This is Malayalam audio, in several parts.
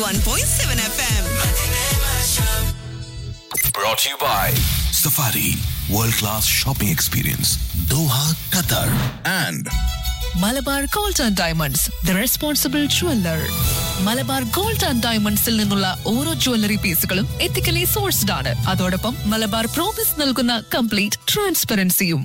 91.7 FM. Brought to you by Safari World Class Shopping Experience Doha, Qatar and Malabar gold and diamonds the responsible jeweller Malabar gold and ഡയമണ്ട്സിൽ നിന്നുള്ള ഓരോ ജ്വല്ലറി പീസുകളും എത്തിക്കലി സോഴ്സ്ഡ് ആണ് അതോടൊപ്പം മലബാർ പ്രോമിസ് നൽകുന്ന കംപ്ലീറ്റ് ട്രാൻസ്പെറൻസിയും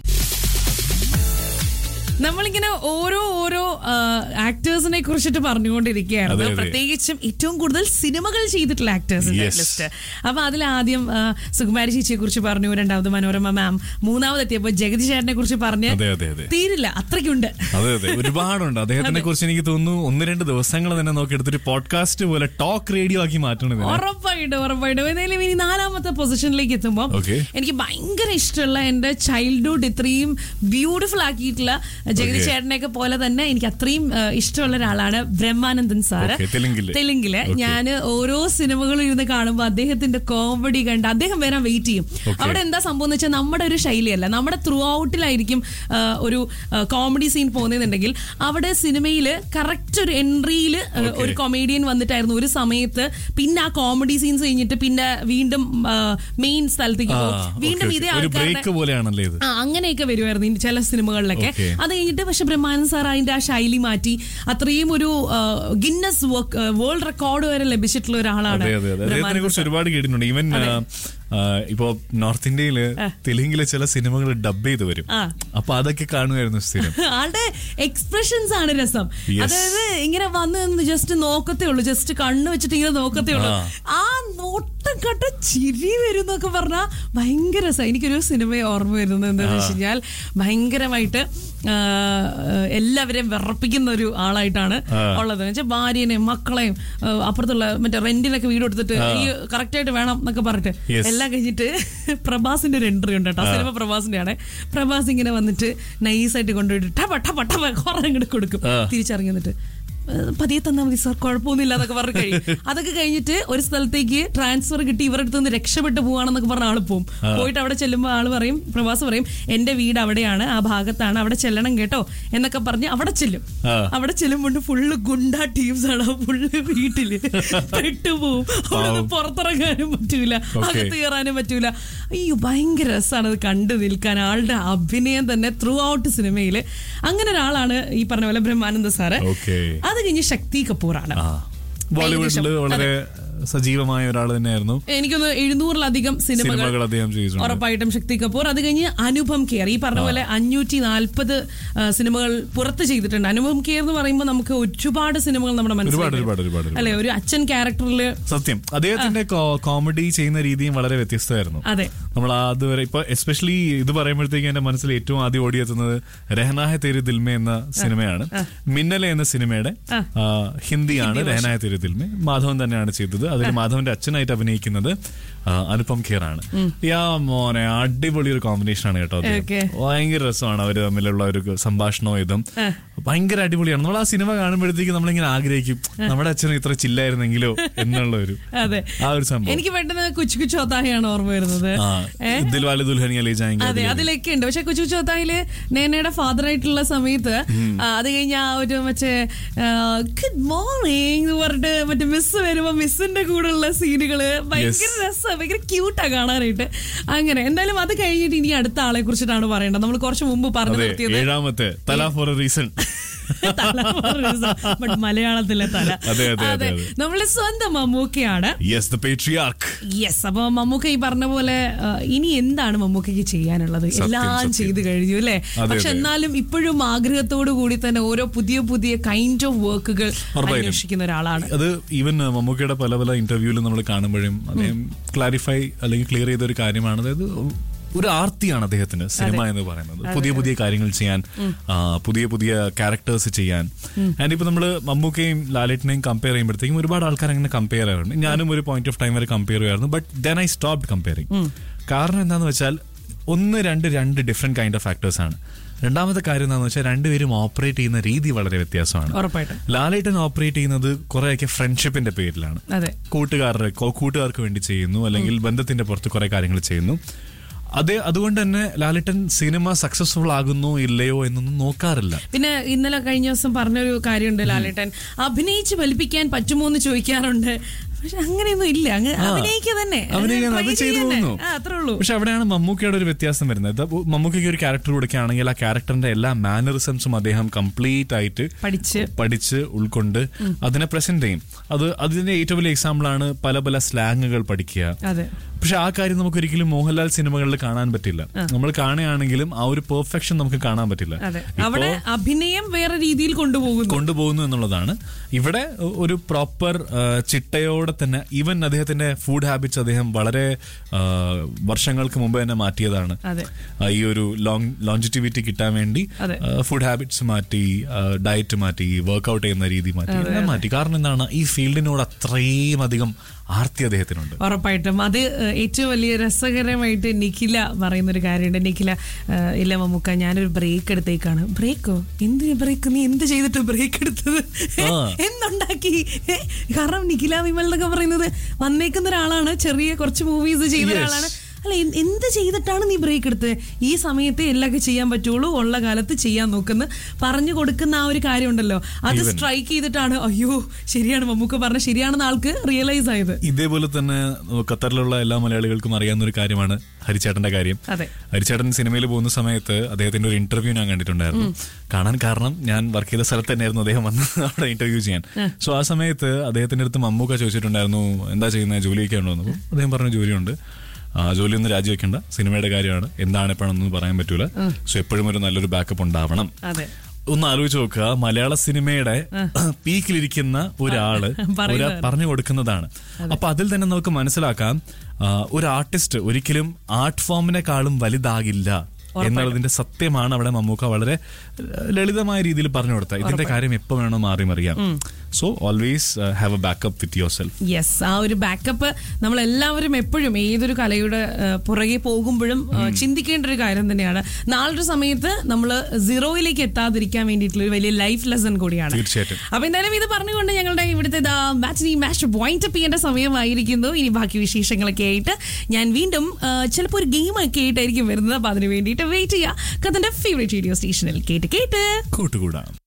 നമ്മളിങ്ങനെ ഓരോ ഓരോ ആക്ടേഴ്സിനെ കുറിച്ചിട്ട് പറഞ്ഞുകൊണ്ടിരിക്കുകയായിരുന്നു അതെ, അതെ. പ്രത്യേകിച്ചും ഏറ്റവും കൂടുതൽ സിനിമകൾ ചെയ്തിട്ടുള്ള ആക്ടേഴ്സിന്റെ Yes. ലിസ്റ്റ് അപ്പൊ അതിൽ ആദ്യം ആ, സുകുമാരി ചേച്ചിയെ കുറിച്ച് പറഞ്ഞു രണ്ടാമത് മനോരമ മാം മൂന്നാമത് എത്തിയപ്പോൾ ജഗതി ചേട്ടനെ കുറിച്ച് പറഞ്ഞ് അതെ, അതെ, അതെ. തീരില്ല അത്രയ്ക്കുണ്ട് അതെ അതെ ഒരുപാടുണ്ട് അദ്ദേഹത്തിനെ കുറിച്ച് എനിക്ക് തോന്നുന്നു ഒന്ന് രണ്ട് ദിവസങ്ങൾ തന്നെ നോക്കി എടുത്തിട്ട് പോഡ്കാസ്റ്റ് പോലെ ടോക്ക് റേഡിയോ ആക്കി മാറ്റണം ഇതിനെ. ഉറപ്പായിട്ടും ഉറപ്പായിട്ടും ഏതായാലും ഇനി നാലാമത്തെ പൊസിഷനിലേക്ക് എത്തുമ്പോൾ Okay. എനിക്ക് ഭയങ്കര ഇഷ്ടമുള്ള എന്റെ ചൈൽഡ്ഹുഡ് ഇത്രയും ബ്യൂട്ടിഫുൾ ആക്കിയിട്ടുള്ള ജഗതി Okay. ചേട്ടനെയൊക്കെ പോലെ തന്നെ എനിക്ക് അത്രയും ആ, ഇഷ്ടമുള്ള ഒരാളാണ് ബ്രഹ്മാനന്ദൻ സാറ് Okay, തെലുങ്കില്. തെലുങ്കില് Okay. ഞാൻ ഓരോ സിനിമകളും ഇരുന്ന് കാണുമ്പോൾ അദ്ദേഹത്തിന്റെ കോമഡി കണ്ട് അദ്ദേഹം വരാൻ വെയിറ്റ് ചെയ്യും Okay. അവിടെ എന്താ സംഭവം എന്ന് വെച്ചാൽ നമ്മുടെ ഒരു ശൈലിയല്ല നമ്മുടെ ത്രൂ ഔട്ടിലായിരിക്കും ആ, ഒരു കോമഡി സീൻ പോകുന്നതെന്നുണ്ടെങ്കിൽ അവിടെ സിനിമയിൽ കറക്റ്റ് ഒരു എൻട്രിയിൽ Okay. ഒരു കൊമേഡിയൻ വന്നിട്ടായിരുന്നു ഒരു സമയത്ത് പിന്നെ ആ കോമഡി സീൻസ് കഴിഞ്ഞിട്ട് പിന്നെ വീണ്ടും മെയിൻ സ്ഥലത്തേക്ക് ആ, പോകും okay, വീണ്ടും okay. ഇതേ ഒരു ബ്രേക്ക് ആൾക്കാരുടെ പോലെയാണല്ലേ ഇത് ആ അങ്ങനെയൊക്കെ വരുമായിരുന്നു ഈ ചില സിനിമകളിലൊക്കെ Okay. അത് കഴിഞ്ഞിട്ട് പക്ഷെ ബ്രഹ്മാനന്ദ സാർ അതിന്റെ ആ ശൈലി മാറ്റി അത്രയും ഒരു ഗിന്നസ് വേൾഡ് റെക്കോർഡ് വരെ ലഭിച്ചിട്ടുള്ള ഒരാളാണ് അതെ അതെ അതെ അദ്ദേഹത്തിനെ ബ്രഹ്മാനന്ദൻ കുറിച്ച് സാർ. ഒരുപാട് കേട്ടിട്ടുണ്ട് ഈവൻ ഇപ്പോ നോർത്ത് ഇന്ത്യയില് തെലുങ്കിലെ ചില സിനിമകൾ ഡബ് ചെയ്ത് വരും ആ. അപ്പൊ അതൊക്കെ കാണുമായിരുന്നു സ്ഥിരം ആളുടെ എക്സ്പ്രഷൻസ് ആണ് രസം Yes. അതായത് ഇങ്ങനെ വന്ന് നിന്ന് ജസ്റ്റ് നോക്കത്തേ ഉള്ളൂ ജസ്റ്റ് കണ്ണ് വെച്ചിട്ട് ഇങ്ങനെ നോക്കത്തേ ഉള്ളൂ ആ. ആ നോട്ടം കണ്ട ചിരി വരും എന്നൊക്കെ പറഞ്ഞാൽ ഭയങ്കര രസം എനിക്കൊരു സിനിമ ഓർമ്മ വരുന്നത് എന്താണെന്ന് വെച്ച് കഴിഞ്ഞാൽ ഭയങ്കരമായിട്ട് ആ, എല്ലാവരെയും വിറപ്പിക്കുന്ന ഒരു ആളായിട്ടാണ് ആ. ഉള്ളത് എന്ന് വെച്ചാൽ ഭാര്യനെയും മക്കളെയും ആ, അപ്പുറത്തുള്ള മറ്റേ റെന്റിനൊക്കെ വീട് കൊടുത്തിട്ട് ഈ കറക്റ്റ് ആയിട്ട് വേണം എന്നൊക്കെ പറഞ്ഞിട്ട് Yes. എല്ലാം കഴിഞ്ഞിട്ട് പ്രഭാസിന്റെ ഒരു എൻട്രി ഉണ്ട് കേട്ടോ ആ സിനിമ പ്രഭാസിന്റെ ആണ് പ്രഭാസ് ഇങ്ങനെ വന്നിട്ട് നൈസായിട്ട് കൊണ്ടുപോയിട്ട് ടപ ടപ ടപ കുറെ അങ്ങോട്ട് കൊടുക്കും ആ. തിരിച്ചറിഞ്ഞു വന്നിട്ട് "ഏഹ്, പതിയെ തന്നാ മതി സാർ കുഴപ്പമൊന്നുമില്ല എന്നൊക്കെ പറഞ്ഞു കഴിയും അതൊക്കെ കഴിഞ്ഞിട്ട് ഒരു സ്ഥലത്തേക്ക് ട്രാൻസ്ഫർ കിട്ടി ഇവരുടെ അടുത്ത് നിന്ന് രക്ഷപ്പെട്ട് പോവാണെന്നൊക്കെ പറഞ്ഞ ആള് പോവും പോയിട്ട് അവിടെ ചെല്ലുമ്പോൾ ആള് പറയും പ്രവാസ് പറയും എന്റെ വീട് അവിടെയാണ് ആ ഭാഗത്താണ് അവിടെ ചെല്ലണം കേട്ടോ എന്നൊക്കെ പറഞ്ഞ് അവിടെ ചെല്ലും ആ. അവിടെ ചെല്ലുമ്പോൾ ഫുള്ള് ഗുണ്ട ടീംസ് ആണ് ഫുള്ള് വീട്ടില് പെട്ടുപോവും അവിടെ പുറത്തിറങ്ങാനും പറ്റൂല Okay. അകത്ത് കയറാനും പറ്റൂല അയ്യോ ഭയങ്കര രസമാണ് അത് കണ്ടു നിൽക്കാൻ ആളുടെ അഭിനയം തന്നെ ത്രൂ ഔട്ട് സിനിമയിൽ അങ്ങനെ ഒരാളാണ് ഈ പറഞ്ഞ പോലെ ബ്രഹ്മാനന്ദ സാറ് Okay. അത് കഴിഞ്ഞ് ശക്തി കപൂറാണ് ആ ബോളിവുഡില് വളരെ സജീവമായ ഒരാൾ തന്നെയായിരുന്നു എനിക്കൊന്ന് എഴുന്നൂറിലധികം സിനിമകൾ സിനിമകൾ അദ്ദേഹം ചെയ്തിട്ടുണ്ട് ഉറപ്പായിട്ടും ശക്തി കപൂർ അത് കഴിഞ്ഞ് അനുപം കെയർ ഈ പറഞ്ഞ പോലെ അഞ്ഞൂറ്റി നാൽപ്പത് സിനിമകൾ പുറത്ത് ചെയ്തിട്ടുണ്ട് അനുപം കെയർ എന്ന് പറയുമ്പോൾ നമുക്ക് ഒരുപാട് സിനിമകൾ നമ്മുടെ ഒരുപാട് മനസ്സിൽ ഒരുപാട് ഒരുപാട് ഒരുപാട്. അല്ലെ ഒരു അച്ഛൻ ക്യാരക്ടറിൽ സത്യം അദ്ദേഹത്തിന്റെ കോമഡി ചെയ്യുന്ന രീതിയും വളരെ വ്യത്യസ്തമായിരുന്നു അതെ നമ്മൾ അതുവരെ ഇപ്പൊ എസ്പെഷ്യലി ഇത് പറയുമ്പോഴത്തേക്ക് എന്റെ മനസ്സിൽ ഏറ്റവും ആദ്യം ഓടിയെത്തുന്നത് രഹനായ തേരി ദിൽമെ എന്ന സിനിമയാണ് മിന്നലെ എന്ന സിനിമയുടെ ആ, ഹിന്ദിയാണ് രഹനായ തേരി ദിൽമെ മാധവൻ തന്നെയാണ് ചെയ്തത് അതിൽ മാധവന്റെ അച്ഛനായിട്ട് അഭിനയിക്കുന്നത് ആ, അനുപം ഖേർ ആണ് യാ മോനെ അടിപൊളി ഒരു കോമ്പിനേഷൻ ആണ് കേട്ടോ അത്. Okay. ഭയങ്കര രസമാണ് അവര് തമ്മിലുള്ള ഒരു സംഭാഷണവും ഇതും ഭയങ്കര അടിപൊളിയാണ് നമ്മൾ ആ സിനിമ കാണുമ്പോഴത്തേക്ക് നമ്മളിങ്ങനെ ആഗ്രഹിക്കും നമ്മുടെ അച്ഛനും ഇത്ര ചില്ലായിരുന്നെങ്കിലോ എന്നുള്ള ഒരു അതെ ആ ഒരു സംഭവം എനിക്ക് പെട്ടെന്ന് കുച്ചു കുച്ചു ഒത്താഹയാണ് ഓർമ്മ വരുന്നത് ആ ഏ? ദിൽ വാലെ ദുൽഹനിയ ലേ ജാएंगे അതെ അതിലെ. അതിലൊക്കെ ഉണ്ട് പക്ഷെ കൊച്ചു ചോത്തായില് നേനയുടെ ഫാദർ ആയിട്ടുള്ള സമയത്ത് ആ, അത് കഴിഞ്ഞ ആ ഒരു മറ്റേ ഗുഡ് മോർണിംഗ് എന്ന് പറഞ്ഞിട്ട് മറ്റേ മിസ് വരുമ്പോ മിസ്സിന്റെ കൂടെ ഉള്ള സീനുകള് ഭയങ്കര രസം ഭയങ്കര ക്യൂട്ടാ കാണാനായിട്ട് അങ്ങനെ എന്തായാലും അത് കഴിഞ്ഞിട്ട് ഇനി അടുത്ത ആളെ കുറിച്ചിട്ടാണ് പറയേണ്ടത് നമ്മൾ കുറച്ച് മുമ്പ് പറഞ്ഞു അതെ നിർത്തിയത് ഏഴാമത്തെ തല ഫോർ എ റീസൺ തല ബട്ട് മലയാളത്തിലെ തല അതെ, അതെ, അതെ, അതെ. നമ്മളെ സ്വന്തം മമ്മൂക്കയാണ് യെസ് ദ പേട്രിയാർക്ക് യെസ് അപ്പൊ മമ്മൂക്ക ഈ പറഞ്ഞ പോലെ ആ, ഇനി എന്താണ് മമ്മൂക്കയ്ക്ക് ചെയ്യാനുള്ളത് സത്യം, എല്ലാം സത്യം. ചെയ്തു കഴിഞ്ഞു അല്ലേ അതെ, പക്ഷെ അതെ. എന്നാലും ഇപ്പോഴും ആഗ്രഹത്തോടു കൂടി തന്നെ ഓരോ പുതിയ പുതിയ കൈൻഡ് ഓഫ് വർക്കുകൾ ഉറപ്പായിട്ടും. അന്വേഷിക്കുന്ന ഒരാളാണ് അത് ഈവൻ മമ്മൂക്കയുടെ പല പല ഇന്റർവ്യൂവിലും നമ്മൾ കാണുമ്പോഴും അദ്ദേഹം ക്ലാരിഫൈ അല്ലെങ്കിൽ ക്ലിയർ ചെയ്ത ഒരു കാര്യമാണ് അതായത് ഒരു ആർത്തിയാണ് അദ്ദേഹത്തിന് സിനിമ എന്ന് പറയുന്നത് പുതിയ പുതിയ കാര്യങ്ങൾ ചെയ്യാൻ ആ, പുതിയ പുതിയ ക്യാരക്ടേഴ്സ് ചെയ്യാൻ ആൻഡ് ഇപ്പൊ നമ്മള് മമ്മൂക്കയും ലാലേട്ടിനെയും കമ്പയർ ചെയ്യുമ്പോഴത്തേക്കും ഒരുപാട് ആൾക്കാർ അങ്ങനെ കമ്പയർ ചെയ്യാറുണ്ട് ഞാനും ഒരു പോയിന്റ് ഓഫ് ടൈം വരെ കമ്പയർ ചെയ്യായിരുന്നു but then I stop comparing കാരണം എന്താന്ന് വെച്ചാൽ ഒന്ന് രണ്ട് രണ്ട് ഡിഫറെന്റ് കൈൻഡ് ഓഫ് ഫാക്ടേഴ്സ് ആണ് രണ്ടാമത്തെ കാര്യം എന്താണെന്ന് വെച്ചാൽ രണ്ടുപേരും ഓപ്പറേറ്റ് ചെയ്യുന്ന രീതി വളരെ വ്യത്യാസമാണ് ഉറപ്പായിട്ടും ലാലേട്ടൻ ഓപ്പറേറ്റ് ചെയ്യുന്നത് കുറെയൊക്കെ ഫ്രണ്ട്ഷിപ്പിന്റെ പേരിലാണ് അതെ കൂട്ടുകാരുടെ കോ- കൂട്ടുകാർക്ക് വേണ്ടി ചെയ്യുന്നു അല്ലെങ്കിൽ ബന്ധത്തിന്റെ പുറത്ത് കുറെ കാര്യങ്ങൾ ചെയ്യുന്നു അതേ അതുകൊണ്ട് തന്നെ ലാലിട്ടൻ സിനിമ സക്സസ്ഫുൾ ആകുന്നോ ഇല്ലയോ എന്നൊന്നും നോക്കാറില്ല പിന്നെ ഇന്നലെ കഴിഞ്ഞ ദിവസം പറഞ്ഞൊരു കാര്യമുണ്ട് ലാലേട്ടൻ അഭിനയിച്ച് ഫലിപ്പിക്കാൻ പറ്റുമോ എന്ന് ചോദിക്കാറുണ്ട് പക്ഷെ അങ്ങനെയൊന്നും ഇല്ല അങ്ങ് ആ. അഭിനയിക്കുക തന്നെ അഭിനയിക്കാൻ try അത് ചെയ്തു ചെയ്യുക തന്നെ. പോകുന്നു ആ, അത്രേ ഉള്ളൂ പക്ഷെ അവിടെയാണ് മമ്മൂക്കയുടെ ഒരു വ്യത്യാസം വരുന്നത് ഇത് മമ്മൂക്കയ്ക്ക് ഒരു ക്യാരക്ടർ കൊടുക്കുകയാണെങ്കിൽ ആ ക്യാരക്ടറിന്റെ എല്ലാ മാനറിസംസും അദ്ദേഹം കംപ്ലീറ്റ് ആയിട്ട് പഠിച്ച് പഠിച്ച് ഉൾക്കൊണ്ട് അതിനെ പ്രസന്റ് ചെയ്യും അത് അതിന്റെ ഏറ്റവും വലിയ എക്സാമ്പിൾ ആണ് പല പല സ്ലാങ്ങുകൾ പഠിക്കുക അതെ പക്ഷെ ആ കാര്യം നമുക്ക് ഒരിക്കലും മോഹൻലാൽ സിനിമകളിൽ കാണാൻ പറ്റില്ല നമ്മൾ കാണുകയാണെങ്കിലും ആ ഒരു പെർഫെക്ഷൻ നമുക്ക് കാണാൻ പറ്റില്ല അതെ ഇപ്പോ അവിടെ അഭിനയം വേറെ രീതിയിൽ കൊണ്ടുപോകുന്നു കൊണ്ടുപോകുന്നു എന്നുള്ളതാണ് ഇവിടെ ഒരു പ്രോപ്പർ ചിട്ടയോടെ തന്നെ ഈവൻ അദ്ദേഹത്തിന്റെ ഫുഡ് ഹാബിറ്റ്സ് അദ്ദേഹം വളരെ ആ, വർഷങ്ങൾക്ക് മുമ്പ് തന്നെ മാറ്റിയതാണ് അതെ. ആ, ഈ ഒരു ലോങ് ലോഞ്ചിറ്റിവിറ്റി കിട്ടാൻ വേണ്ടി അതെ. ഫുഡ് ഹാബിറ്റ്സ് മാറ്റി ഡയറ്റ് മാറ്റി വർക്ക്ഔട്ട് ചെയ്യുന്ന രീതി മാറ്റി എല്ലാം മാറ്റി കാരണം എന്താണ് ഈ ഫീൽഡിനോട് അത്രയും അധികം ആർത്തി അദ്ദേഹത്തിനുണ്ട് ഉറപ്പായിട്ടും അത് ഏഹ്, ഏറ്റവും വലിയ രസകരമായിട്ട് നിഖില പറയുന്ന ഒരു കാര്യമുണ്ട് നിഖില ഏഹ്, ഇല്ല മമ്മൂക്ക ഞാനൊരു ബ്രേക്ക് എടുത്തേക്കാണ് ബ്രേക്കോ എന്ത് ബ്രേക്ക് നീ എന്ത് ചെയ്തിട്ട് ബ്രേക്ക് എടുത്തത് ആ. എന്തുണ്ടാക്കി ഏ? കാരണം നിഖില വിമൽ എന്നൊക്കെ പറയുന്നത് വന്നേക്കുന്ന ഒരാളാണ് ചെറിയ കുറച്ച് മൂവീസ് ചെയ്ത Yes. ഒരാളാണ് അല്ല എന്ത് എന്ത് ചെയ്തിട്ടാണ് നീ ബ്രേക്ക് എടുത്തത് ഈ സമയത്ത് എല്ലാമൊക്കെ ചെയ്യാൻ പറ്റുള്ളൂ ഉള്ള കാലത്ത് ചെയ്യാൻ നോക്കുന്ന പറഞ്ഞു കൊടുക്കുന്ന ആ ഒരു കാര്യമുണ്ടല്ലോ അത് Even. സ്ട്രൈക്ക് ചെയ്തിട്ടാണ് അയ്യോ ശരിയാണ് മമ്മൂക്ക പറഞ്ഞ ശരിയാണെന്ന് ആൾക്ക് റിയലൈസ് ആയത് ഇതേപോലെ തന്നെ ഖത്തറിലുള്ള എല്ലാ മലയാളികൾക്കും അറിയാവുന്ന ഒരു കാര്യമാണ് ഹരിച്ചേട്ടന്റെ കാര്യം അതെ. ഹരിച്ചേട്ടൻ സിനിമയിൽ പോകുന്ന സമയത്ത് അദ്ദേഹത്തിന്റെ ഒരു ഇന്റർവ്യൂ ഞാൻ കണ്ടിട്ടുണ്ടായിരുന്നു കാണാൻ കാരണം ഞാൻ വർക്ക് ചെയ്ത സ്ഥലത്ത് തന്നെയായിരുന്നു അദ്ദേഹം വന്ന് അവിടെ ഇന്റർവ്യൂ ചെയ്യാൻ സോ ആ സമയത്ത് അദ്ദേഹത്തിന്റെ അടുത്ത് മമ്മൂക്ക ചോദിച്ചിട്ടുണ്ടായിരുന്നു എന്താ ചെയ്യുന്നത് ജോലിയൊക്കെ ഉണ്ടോ എന്ന് അപ്പോൾ അദ്ദേഹം പറഞ്ഞു ജോലിയുണ്ട് ആ ജോലിയൊന്നും രാജിവെക്കണ്ട സിനിമയുടെ കാര്യമാണ് എന്താണ് എപ്പോഴൊന്നും പറയാൻ പറ്റൂല സോ എപ്പോഴും ഒരു നല്ലൊരു ബാക്കപ്പ് ഉണ്ടാവണം അതെ ഒന്ന് ആലോചിച്ച് നോക്കുക മലയാള സിനിമയുടെ പീക്കിലിരിക്കുന്ന ഒരാള് പറയുന്നതാണ്. ഒരാ പറഞ്ഞു കൊടുക്കുന്നതാണ് അപ്പൊ അതിൽ തന്നെ നമുക്ക് മനസ്സിലാക്കാം ആ, ഒരു ആർട്ടിസ്റ്റ് ഒരിക്കലും ആർട്ട് ഫോമിനെക്കാളും വലുതാകില്ല എന്നുള്ളതിന്റെ സത്യമാണ് അവിടെ മമ്മൂക്ക വളരെ ലളിതമായ രീതിയിൽ പറഞ്ഞു കൊടുത്ത ഇതിന്റെ കാര്യം എപ്പോ വേണോ മാറി മറിയാം so always have a backup with yourself yes ആ ഒരു ബാക്കപ്പ് നമ്മൾ എല്ലാവരും എപ്പോഴും ഏതൊരു കലയുടെ ആ, പുറകെ പോകുമ്പോഴും ആ, ചിന്തിക്കേണ്ട ഒരു കാര്യം തന്നെയാണ് നാളൊരു സമയത്ത് നമ്മൾ സീറോയിലേക്ക് എത്താതിരിക്കാൻ വേണ്ടിയിട്ടുള്ള ഒരു വലിയ ലൈഫ് ലെസൺ കൂടിയാണ് തീർച്ചയായിട്ടും. അപ്പൊ എന്തായാലും ഇത് പറഞ്ഞുകൊണ്ട് ഞങ്ങളുടെ ഇവിടുത്തെ മാച്ചിനി മാച്ച് പോയിന്റ് അപ്പ് ചെയ്യേണ്ട സമയമായിരിക്കുന്നു ഇനി ബാക്കി വിശേഷങ്ങളൊക്കെ ആയിട്ട് ഞാൻ വീണ്ടും ചിലപ്പോൾ ഒരു ഗെയിം ഒക്കെ ആയിട്ടായിരിക്കും വരുന്നത് അപ്പൊ അതിന് വേണ്ടിയിട്ട് വെയിറ്റ് ചെയ്യുക കഥന്റെ ഫേവറേറ്റ് റേഡിയോ സ്റ്റേഷനിൽ കേട്ട് കേട്ട് കൂട്ടുകൂടാം